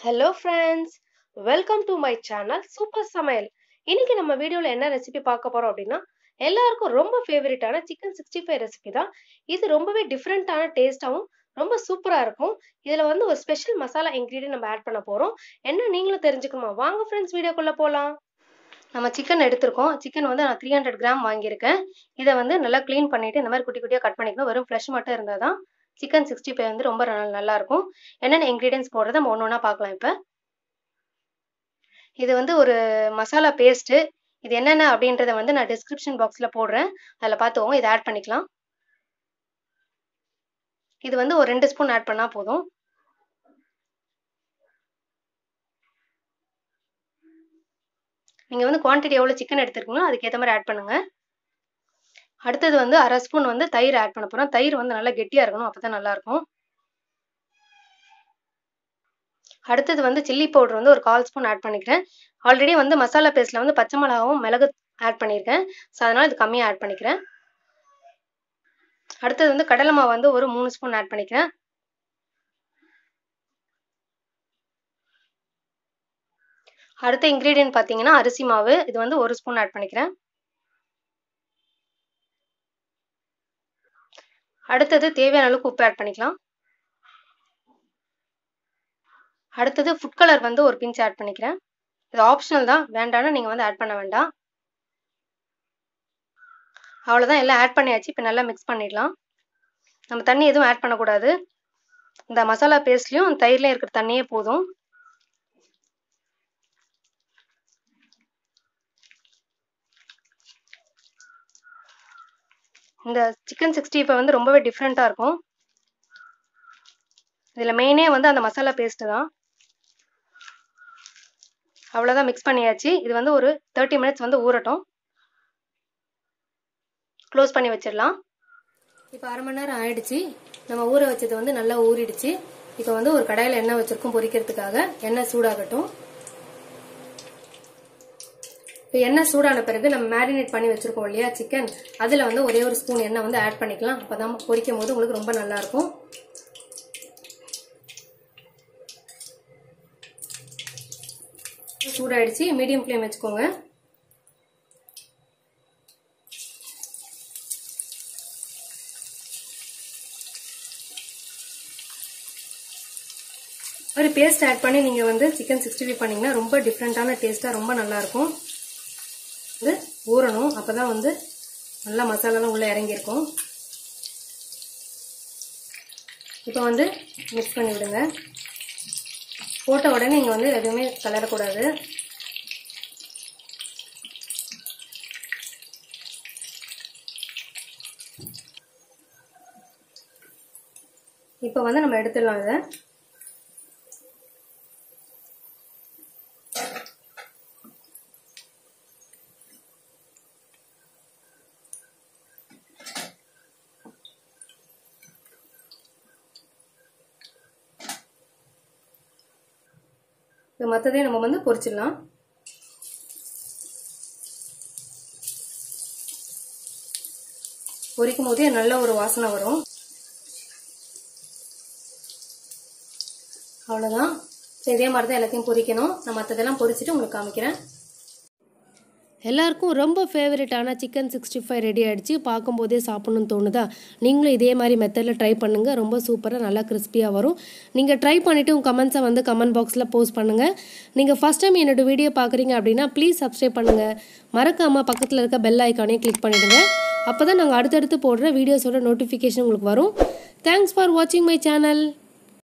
hello friends welcome to my channel super சமையல் இன்னைக்கு நம்ம வீடியோவில் என்ன ரெசிபி பார்க்க போறோம் அப்படின்னா எல்லாருக்கும் ரொம்ப ஃபேவரட்டான சிக்கன் சிக்ஸ்டி ஃபைவ் ரெசிபி தான் இது ரொம்பவே டிஃப்ரெண்ட்டான டேஸ்ட்டாகவும் ரொம்ப சூப்பராக இருக்கும் இதில் வந்து ஒரு ஸ்பெஷல் மசாலா இன்க்ரீடியன்ட் நம்ம ஆட் பண்ண போகிறோம் என்ன நீங்களும் தெரிஞ்சுக்கணுமா வாங்க ஃப்ரெண்ட்ஸ் வீடியோக்குள்ளே போகலாம் நம்ம சிக்கன் எடுத்திருக்கோம் சிக்கன் வந்து நான் த்ரீ ஹண்ட்ரட் கிராம் வாங்கியிருக்கேன் இதை வந்து நல்லா க்ளீன் பண்ணிவிட்டு இந்த மாதிரி குட்டி குட்டியாக கட் பண்ணிக்கணும் வெறும் ஃப்ரெஷ் மட்டும் இருந்தால் தான் சிக்கன் சிக்ஸ்டி ஃபைவ் வந்து ரொம்ப நல்லா இருக்கும் என்னென்ன இன்க்ரீடியன்ஸ் போடுறத நம்ம ஒன்று ஒன்றா பார்க்கலாம் இப்போ இது வந்து ஒரு மசாலா பேஸ்ட்டு இது என்னென்ன அப்படின்றத வந்து நான் டிஸ்கிரிப்ஷன் பாக்ஸில் போடுறேன் அதில் பார்த்துக்கோங்க இதை ஆட் பண்ணிக்கலாம் இது வந்து ஒரு ரெண்டு ஸ்பூன் ஆட் பண்ணால் போதும் நீங்கள் வந்து குவான்டிட்டி எவ்வளோ சிக்கன் எடுத்துருக்கீங்களோ அதுக்கேற்ற மாதிரி ஆட் பண்ணுங்கள் அடுத்தது வந்து அரை ஸ்பூன் வந்து தயிர் ஆட் பண்ண போகிறோம் தயிர் வந்து நல்லா கெட்டியாக இருக்கணும் அப்போ தான் நல்லாயிருக்கும் அடுத்தது வந்து சில்லி பவுடர் வந்து ஒரு கால் ஸ்பூன் ஆட் பண்ணிக்கிறேன் ஆல்ரெடி வந்து மசாலா பேஸ்ட்டில் வந்து பச்சை மிளகாவும் மிளகு ஆட் பண்ணியிருக்கேன் ஸோ அதனால் இது கம்மியாக ஆட் பண்ணிக்கிறேன் அடுத்தது வந்து கடலை மாவு வந்து ஒரு மூணு ஸ்பூன் ஆட் பண்ணிக்கிறேன் அடுத்த இன்க்ரீடியன்ட் பார்த்தீங்கன்னா அரிசி மாவு இது வந்து ஒரு ஸ்பூன் ஆட் பண்ணிக்கிறேன் அடுத்தது தேவையான அளவுக்கு உப்பு ஆட் பண்ணிக்கலாம் அடுத்தது ஃபுட் கலர் வந்து ஒரு பிஞ்ச் ஆட் பண்ணிக்கிறேன் இது ஆப்ஷனல் தான் வேண்டாம்னு நீங்கள் வந்து ஆட் பண்ண வேண்டாம் அவ்வளோதான் எல்லாம் ஆட் பண்ணியாச்சு இப்போ நல்லா மிக்ஸ் பண்ணிடலாம் நம்ம தண்ணி எதுவும் ஆட் பண்ணக்கூடாது இந்த மசாலா பேஸ்ட்லேயும் தயிர்லேயும் இருக்கிற தண்ணியே போதும் இந்த சிக்கன் சிக்ஸ்டி ஃபைவ் வந்து ரொம்பவே டிஃப்ரெண்ட்டாக இருக்கும் இதில் மெயினே வந்து அந்த மசாலா பேஸ்ட்டு தான் அவ்வளோதான் மிக்ஸ் பண்ணியாச்சு இது வந்து ஒரு தேர்ட்டி மினிட்ஸ் வந்து ஊறட்டும் க்ளோஸ் பண்ணி வச்சிடலாம் இப்போ அரை மணி நேரம் ஆயிடுச்சு நம்ம ஊற வச்சது வந்து நல்லா ஊறிடுச்சு இப்போ வந்து ஒரு கடாயில் எண்ணெய் வச்சிருக்கோம் பொரிக்கிறதுக்காக எண்ணெய் சூடாகட்டும் இப்போ எண்ணெய் சூடான பிறகு நம்ம மேரினேட் பண்ணி வச்சிருக்கோம் இல்லையா சிக்கன் அதில் வந்து ஒரே ஒரு ஸ்பூன் எண்ணெய் வந்து ஆட் பண்ணிக்கலாம் அப்போ தான் பொரிக்கும் போது உங்களுக்கு ரொம்ப நல்லா இருக்கும் சூடாயிடுச்சு மீடியம் ஃப்ளேம் வச்சுக்கோங்க ஒரு பேஸ்ட் ஆட் பண்ணி நீங்கள் வந்து சிக்கன் சிக்ஸ்டி ஃபைவ் பண்ணிங்கன்னா ரொம்ப டிஃப்ரெண்ட்டான டேஸ்ட்டாக ரொம்ப நல்லாயிருக்கும் வந்து ஊறணும் அப்போ தான் வந்து நல்லா மசாலாலாம் உள்ளே இறங்கியிருக்கும் இப்போ வந்து மிக்ஸ் பண்ணி விடுங்க போட்ட உடனே இங்கே வந்து எதுவுமே கலரக்கூடாது இப்போ வந்து நம்ம எடுத்துடலாம் இதை இப்போ மற்றதையும் நம்ம வந்து பொரிச்சிடலாம் பொரிக்கும் போதே நல்ல ஒரு வாசனை வரும் அவ்வளோதான் இதே மாதிரி தான் எல்லாத்தையும் பொரிக்கணும் நான் மற்றதெல்லாம் பொரிச்சிட்டு உங்களுக்கு காமிக்கிறேன் எல்லாருக்கும் ரொம்ப ஃபேவரட்டான சிக்கன் சிக்ஸ்டி ஃபைவ் ரெடி ஆகிடுச்சு பார்க்கும்போதே சாப்பிட்ணுன்னு தோணுதா நீங்களும் இதே மாதிரி மெத்தடில் ட்ரை பண்ணுங்கள் ரொம்ப சூப்பராக நல்லா கிறிஸ்பியாக வரும் நீங்கள் ட்ரை பண்ணிவிட்டு உங்கள் கமெண்ட்ஸை வந்து கமெண்ட் பாக்ஸில் போஸ்ட் பண்ணுங்கள் நீங்கள் ஃபஸ்ட் டைம் என்னோடய வீடியோ பார்க்குறீங்க அப்படின்னா ப்ளீஸ் சப்ஸ்கிரைப் பண்ணுங்கள் மறக்காமல் பக்கத்தில் இருக்க பெல் ஐக்கானையும் கிளிக் பண்ணிவிடுங்க அப்போ தான் நாங்கள் அடுத்தடுத்து போடுற வீடியோஸோட நோட்டிஃபிகேஷன் உங்களுக்கு வரும் தேங்க்ஸ் ஃபார் வாட்சிங் மை சேனல்